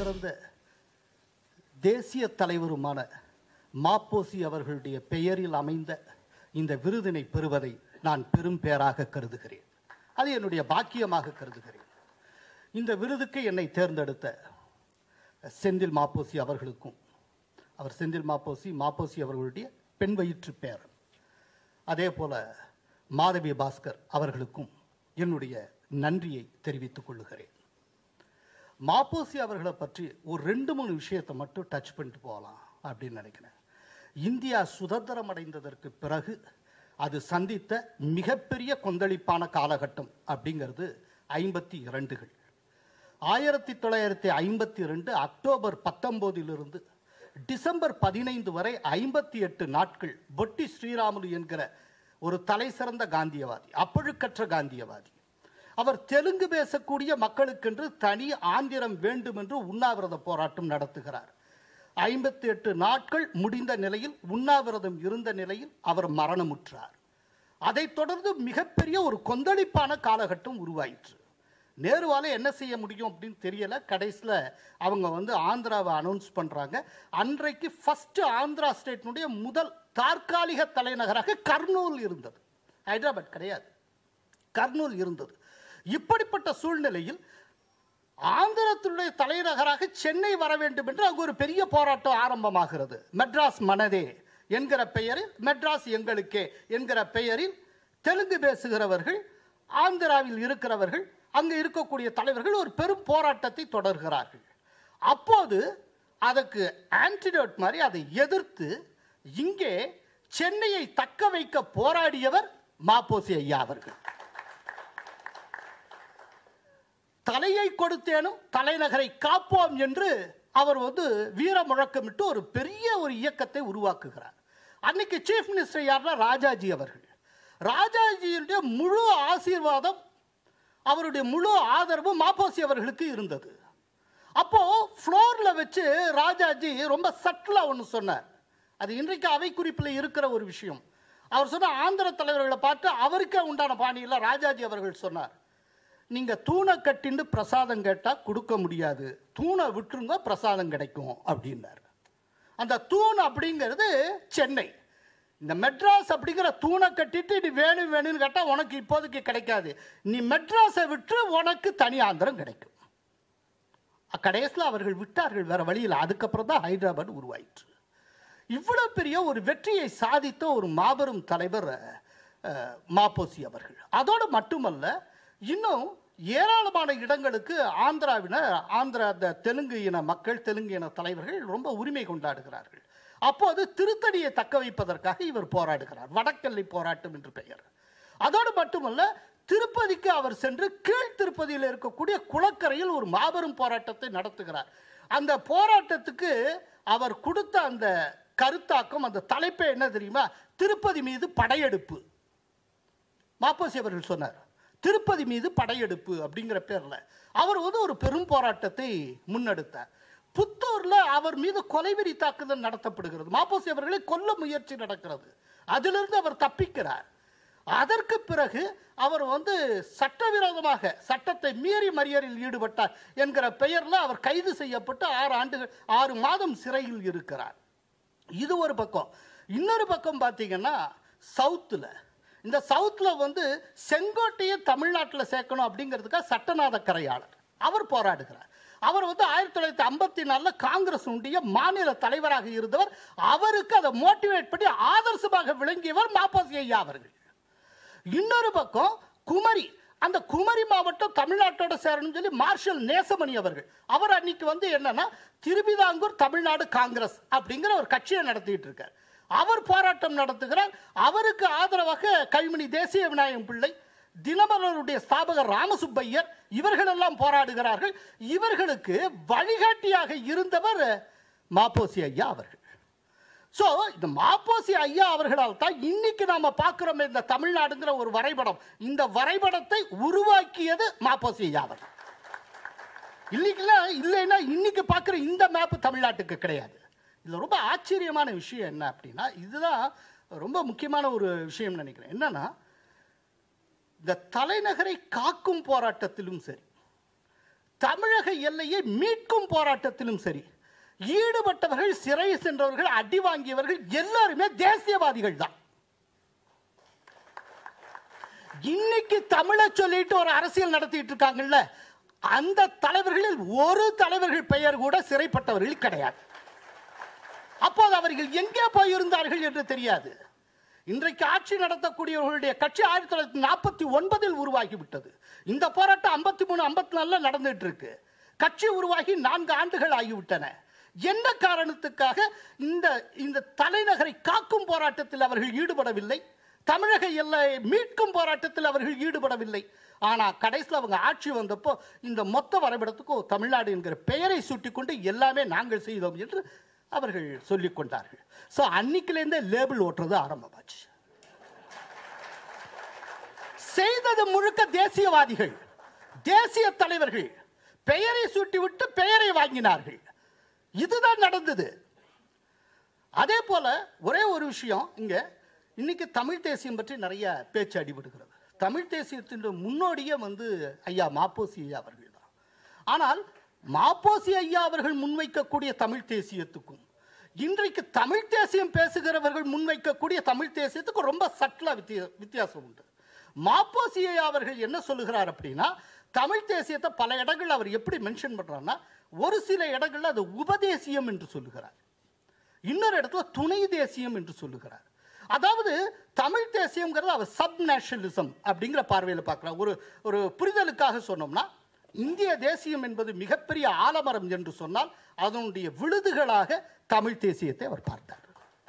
சிறந்த தேசிய தலைவருமான மாப்போசி அவர்களுடைய பெயரில் அமைந்த இந்த விருதினை பெறுவதை நான் பெரும் பேராக கருதுகிறேன் அது என்னுடைய பாக்கியமாக கருதுகிறேன் இந்த விருதுக்கு என்னை தேர்ந்தெடுத்த செந்தில் மாப்போசி அவர்களுக்கும் அவர் செந்தில் மாப்போசி மாப்போசி அவர்களுடைய பெண் வயிற்று பேரன் அதே போல மாதவி பாஸ்கர் அவர்களுக்கும் என்னுடைய நன்றியை தெரிவித்துக் கொள்ளுகிறேன் மாப்போசி அவர்களை பற்றி ஒரு ரெண்டு மூணு விஷயத்தை மட்டும் டச் பண்ணிட்டு போகலாம் அப்படின்னு நினைக்கிறேன் இந்தியா சுதந்திரம் அடைந்ததற்கு பிறகு அது சந்தித்த மிகப்பெரிய கொந்தளிப்பான காலகட்டம் அப்படிங்கிறது ஐம்பத்தி இரண்டுகள் ஆயிரத்தி தொள்ளாயிரத்தி ஐம்பத்தி ரெண்டு அக்டோபர் பத்தொன்பதிலிருந்து டிசம்பர் பதினைந்து வரை ஐம்பத்தி எட்டு நாட்கள் பொட்டி ஸ்ரீராமுலு என்கிற ஒரு தலை சிறந்த காந்தியவாதி அப்பழுக்கற்ற காந்தியவாதி அவர் தெலுங்கு பேசக்கூடிய மக்களுக்கென்று தனி ஆந்திரம் வேண்டும் என்று உண்ணாவிரத போராட்டம் நடத்துகிறார் ஐம்பத்தி எட்டு நாட்கள் முடிந்த நிலையில் உண்ணாவிரதம் இருந்த நிலையில் அவர் மரணமுற்றார் அதைத் தொடர்ந்து மிகப்பெரிய ஒரு கொந்தளிப்பான காலகட்டம் உருவாயிற்று நேருவால என்ன செய்ய முடியும் அப்படின்னு தெரியல கடைசியில் அவங்க வந்து ஆந்திராவை அனௌன்ஸ் பண்றாங்க அன்றைக்கு ஃபர்ஸ்ட் ஆந்திரா ஸ்டேட்டினுடைய முதல் தற்காலிக தலைநகராக கர்னூல் இருந்தது ஹைதராபாத் கிடையாது கர்னூல் இருந்தது இப்படிப்பட்ட சூழ்நிலையில் ஆந்திரத்தினுடைய தலைநகராக சென்னை வர வேண்டும் என்று அங்கு ஒரு பெரிய போராட்டம் ஆரம்பமாகிறது மெட்ராஸ் மனதே என்கிற பெயரில் மெட்ராஸ் எங்களுக்கே என்கிற பெயரில் தெலுங்கு பேசுகிறவர்கள் ஆந்திராவில் இருக்கிறவர்கள் அங்கு இருக்கக்கூடிய தலைவர்கள் ஒரு பெரும் போராட்டத்தை தொடர்கிறார்கள் அப்போது அதற்கு ஆன்டிடோட் மாதிரி அதை எதிர்த்து இங்கே சென்னையை தக்க வைக்க போராடியவர் மாப்போசி ஐயா அவர்கள் தலையை கொடுத்தேனும் தலைநகரை காப்போம் என்று அவர் வந்து வீர முழக்கமிட்டு ஒரு பெரிய ஒரு இயக்கத்தை உருவாக்குகிறார் அன்னைக்கு சீஃப் மினிஸ்டர் யாருன்னா ராஜாஜி அவர்கள் ராஜாஜியுடைய முழு ஆசீர்வாதம் அவருடைய முழு ஆதரவு மாப்போசி அவர்களுக்கு இருந்தது அப்போ ஃப்ளோர்ல வச்சு ராஜாஜி ரொம்ப சட்டிலா ஒன்று சொன்னார் அது இன்றைக்கு அவை குறிப்பில் இருக்கிற ஒரு விஷயம் அவர் சொன்ன ஆந்திர தலைவர்களை பார்த்து அவருக்கே உண்டான பாணியில் ராஜாஜி அவர்கள் சொன்னார் நீங்க தூணை கட்டிண்டு பிரசாதம் கேட்டா கொடுக்க முடியாது தூணை விட்டுருங்க பிரசாதம் கிடைக்கும் அப்படின்னாரு அந்த தூண் அப்படிங்கிறது சென்னை இந்த மெட்ராஸ் அப்படிங்கிற தூணை கட்டிட்டு நீ வேணும் வேணும்னு கேட்டா உனக்கு இப்போதைக்கு கிடைக்காது நீ மெட்ராஸை விட்டு உனக்கு தனி ஆந்திரம் கிடைக்கும் கடைசியில் அவர்கள் விட்டார்கள் வேற வழியில் அதுக்கப்புறம் தான் ஹைதராபாத் உருவாயிற்று இவ்வளவு பெரிய ஒரு வெற்றியை சாதித்த ஒரு மாபெரும் தலைவர் அஹ், மாப்போசி அவர்கள் அதோடு மட்டுமல்ல இன்னும் ஏராளமான இடங்களுக்கு ஆந்திராவினர் ஆந்திரா அந்த தெலுங்கு இன மக்கள் தெலுங்கு இன தலைவர்கள் ரொம்ப உரிமை கொண்டாடுகிறார்கள் அப்போது திருத்தணியை தக்க வைப்பதற்காக இவர் போராடுகிறார் வடக்கல்லை போராட்டம் என்று பெயர் அதோடு மட்டுமல்ல திருப்பதிக்கு அவர் சென்று கீழ் திருப்பதியில் இருக்கக்கூடிய குளக்கரையில் ஒரு மாபெரும் போராட்டத்தை நடத்துகிறார் அந்த போராட்டத்துக்கு அவர் கொடுத்த அந்த கருத்தாக்கம் அந்த தலைப்பே என்ன தெரியுமா திருப்பதி மீது படையெடுப்பு மாப்போசி அவர்கள் சொன்னார் திருப்பதி மீது படையெடுப்பு அப்படிங்கிற பேர்ல அவர் வந்து ஒரு பெரும் போராட்டத்தை முன்னெடுத்தார் புத்தூர்ல அவர் மீது கொலைவெறி தாக்குதல் நடத்தப்படுகிறது மாப்போசி அவர்களை கொல்ல முயற்சி நடக்கிறது அதிலிருந்து அவர் தப்பிக்கிறார் அதற்கு பிறகு அவர் வந்து சட்டவிரோதமாக சட்டத்தை மீறி மறியலில் ஈடுபட்டார் என்கிற பெயர்ல அவர் கைது செய்யப்பட்டு ஆறு ஆண்டுகள் ஆறு மாதம் சிறையில் இருக்கிறார் இது ஒரு பக்கம் இன்னொரு பக்கம் பார்த்தீங்கன்னா சவுத்தில் இந்த சவுத்தில் வந்து செங்கோட்டையை தமிழ்நாட்டில் சேர்க்கணும் அப்படிங்கிறதுக்காக சட்டநாத கரையாளர் அவர் போராடுகிறார் அவர் வந்து ஆயிரத்தி தொள்ளாயிரத்தி ஐம்பத்தி நாலில் காங்கிரஸ் உடைய மாநில தலைவராக இருந்தவர் அவருக்கு அதை மோட்டிவேட் பண்ணி ஆதர்சமாக விளங்கியவர் மாப்பாசி ஐயா அவர்கள் இன்னொரு பக்கம் குமரி அந்த குமரி மாவட்டம் தமிழ்நாட்டோட சேரணும்னு சொல்லி மார்ஷல் நேசமணி அவர்கள் அவர் அன்னைக்கு வந்து என்னன்னா திருவிதாங்கூர் தமிழ்நாடு காங்கிரஸ் அப்படிங்கிற ஒரு கட்சியை நடத்திட்டு இருக்கார் அவர் போராட்டம் நடத்துகிறார் அவருக்கு ஆதரவாக கல்மணி தேசிய விநாயகம் பிள்ளை தினமலருடைய ஸ்தாபகர் ராமசுப்பையர் இவர்களெல்லாம் போராடுகிறார்கள் இவர்களுக்கு வழிகாட்டியாக இருந்தவர் மாப்போசி ஐயா அவர்கள் ஸோ இந்த மாப்போசி ஐயா அவர்களால் தான் இன்னைக்கு நாம பார்க்கிறோமே இந்த தமிழ்நாடுங்கிற ஒரு வரைபடம் இந்த வரைபடத்தை உருவாக்கியது மாப்போசி ஐயா அவர்கள் இல்லைங்களா இல்லைன்னா இன்னைக்கு பார்க்குற இந்த மேப் தமிழ்நாட்டுக்கு கிடையாது இதில் ரொம்ப ஆச்சரியமான விஷயம் என்ன அப்படின்னா இதுதான் ரொம்ப முக்கியமான ஒரு விஷயம் நினைக்கிறேன் என்னன்னா இந்த தலைநகரை காக்கும் போராட்டத்திலும் சரி தமிழக எல்லையை மீட்கும் போராட்டத்திலும் சரி ஈடுபட்டவர்கள் சிறை சென்றவர்கள் அடி வாங்கியவர்கள் எல்லாருமே தேசியவாதிகள் தான் இன்னைக்கு தமிழை சொல்லிட்டு ஒரு அரசியல் நடத்திட்டு இருக்காங்கல்ல அந்த தலைவர்களில் ஒரு தலைவர்கள் பெயர் கூட சிறைப்பட்டவர்கள் கிடையாது அப்போது அவர்கள் எங்கே போயிருந்தார்கள் என்று தெரியாது இன்றைக்கு ஆட்சி நடத்தக்கூடியவர்களுடைய கட்சி ஆயிரத்தி தொள்ளாயிரத்தி நாற்பத்தி ஒன்பதில் உருவாகிவிட்டது இந்த போராட்டம் ஐம்பத்தி மூணு ஐம்பத்தி நாலுல நடந்துட்டு இருக்கு கட்சி உருவாகி நான்கு ஆண்டுகள் ஆகிவிட்டன என்ன காரணத்துக்காக இந்த இந்த தலைநகரை காக்கும் போராட்டத்தில் அவர்கள் ஈடுபடவில்லை தமிழக எல்லை மீட்கும் போராட்டத்தில் அவர்கள் ஈடுபடவில்லை ஆனா கடைசியில் அவங்க ஆட்சி வந்தப்போ இந்த மொத்த வரைபடத்துக்கும் தமிழ்நாடு என்கிற பெயரை சூட்டிக்கொண்டு எல்லாமே நாங்கள் செய்தோம் என்று அவர்கள் சொல்லிக் கொண்டார்கள் ஸோ அன்னைக்குலேருந்தே லேபிள் ஓட்டுறது ஆரம்பமாச்சு செய்தது முழுக்க தேசியவாதிகள் தேசிய தலைவர்கள் பெயரை சூட்டிவிட்டு பெயரை வாங்கினார்கள் இதுதான் நடந்தது அதே போல ஒரே ஒரு விஷயம் இங்க இன்னைக்கு தமிழ் தேசியம் பற்றி நிறைய பேச்சு அடிபடுகிறது தமிழ் தேசியத்தின் முன்னோடியே வந்து ஐயா மாப்போசி ஐயா அவர்கள் தான் ஆனால் மாப்போசி ஐயா அவர்கள் முன்வைக்கக்கூடிய தமிழ் தேசியத்துக்கும் இன்றைக்கு தமிழ் தேசியம் பேசுகிறவர்கள் முன்வைக்கக்கூடிய தமிழ் தேசியத்துக்கும் ரொம்ப சட்டலா வித்தியா வித்தியாசம் உண்டு மாப்போசி ஐயா அவர்கள் என்ன சொல்லுகிறார் அப்படின்னா தமிழ் தேசியத்தை பல இடங்கள் அவர் எப்படி மென்ஷன் பண்றாருன்னா ஒரு சில இடங்கள்ல அது உபதேசியம் என்று சொல்லுகிறார் இன்னொரு இடத்துல துணை தேசியம் என்று சொல்லுகிறார் அதாவது தமிழ் தேசியம்ங்கிறது அவர் சப் நேஷனலிசம் அப்படிங்கிற பார்வையில் பார்க்கலாம் ஒரு ஒரு புரிதலுக்காக சொன்னோம்னா இந்திய தேசியம் என்பது மிகப்பெரிய ஆலமரம் என்று சொன்னால் அதனுடைய விழுதுகளாக தமிழ் தேசியத்தை அவர் பார்த்தார்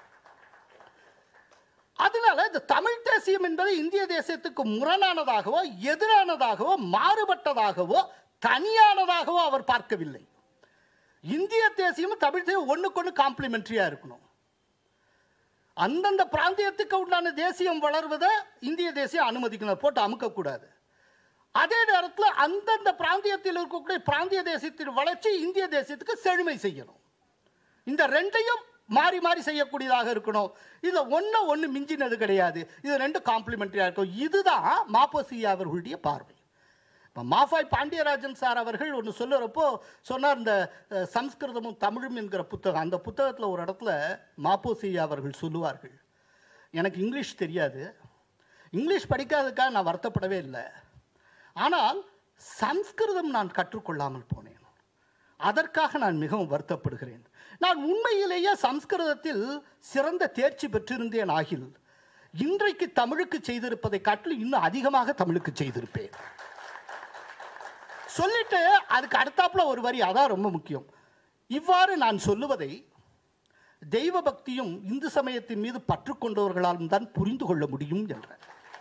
அதனால இந்த தமிழ் தேசியம் என்பது இந்திய தேசியத்துக்கு முரணானதாகவோ எதிரானதாகவோ மாறுபட்டதாகவோ தனியானதாகவோ அவர் பார்க்கவில்லை இந்திய தேசியம் தமிழ் தேசியம் ஒண்ணுக்கொண்ணு காம்ப்ளிமெண்ட்ரியா இருக்கணும் அந்தந்த பிராந்தியத்துக்கு உண்டான தேசியம் வளர்வதை இந்திய தேசியம் அனுமதிக்கணும் போட்டு அமுக்கக்கூடாது அதே நேரத்தில் அந்தந்த பிராந்தியத்தில் இருக்கக்கூடிய பிராந்திய தேசியத்தின் வளர்ச்சி இந்திய தேசியத்துக்கு செழுமை செய்யணும் இந்த ரெண்டையும் மாறி மாறி செய்யக்கூடியதாக இருக்கணும் இதுல ஒண்ணு ஒண்ணு மிஞ்சினது கிடையாது இது ரெண்டும் காம்ப்ளிமெண்டரியா இருக்கும் இதுதான் மாப்போசியா அவர்களுடைய பார்வை இப்போ மாஃபாய் பாண்டியராஜன் சார் அவர்கள் ஒன்று சொல்லுறப்போ சொன்னார் இந்த அஹ், சம்ஸ்கிருதமும் தமிழும் என்கிற புத்தகம் அந்த புத்தகத்தில் ஒரு இடத்துல மாப்போசியா அவர்கள் சொல்லுவார்கள் எனக்கு இங்கிலீஷ் தெரியாது இங்கிலீஷ் படிக்காததுக்காக நான் வருத்தப்படவே இல்லை ஆனால் சம்ஸ்கிருதம் நான் கற்றுக்கொள்ளாமல் போனேன் அதற்காக நான் மிகவும் வருத்தப்படுகிறேன் நான் உண்மையிலேயே சம்ஸ்கிருதத்தில் சிறந்த தேர்ச்சி பெற்றிருந்தேன் ஆகில் இன்றைக்கு தமிழுக்கு செய்திருப்பதை காட்டிலும் இன்னும் அதிகமாக தமிழுக்கு செய்திருப்பேன் சொல்லிட்டு அதுக்கு அடுத்தாப்புல ஒரு வரி அதான் ரொம்ப முக்கியம் இவ்வாறு நான் சொல்லுவதை தெய்வ பக்தியும் இந்து சமயத்தின் மீது பற்று கொண்டவர்களாலும் தான் புரிந்து கொள்ள முடியும் என்ற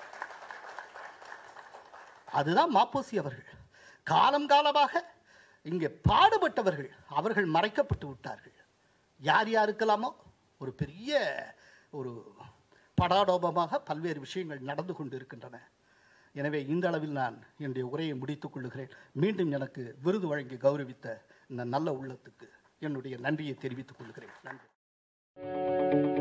அதுதான் மாப்போசி அவர்கள் காலம் காலமாக இங்கே பாடுபட்டவர்கள் அவர்கள் மறைக்கப்பட்டு விட்டார்கள் யார் யாருக்கெல்லாமோ ஒரு பெரிய ஒரு படாடோபமாக பல்வேறு விஷயங்கள் நடந்து கொண்டு இருக்கின்றன எனவே இந்த அளவில் நான் என்னுடைய உரையை முடித்துக் கொள்ளுகிறேன் மீண்டும் எனக்கு விருது வழங்கி கௌரவித்த இந்த நல்ல உள்ளத்துக்கு என்னுடைய நன்றியை தெரிவித்துக் கொள்கிறேன் நன்றி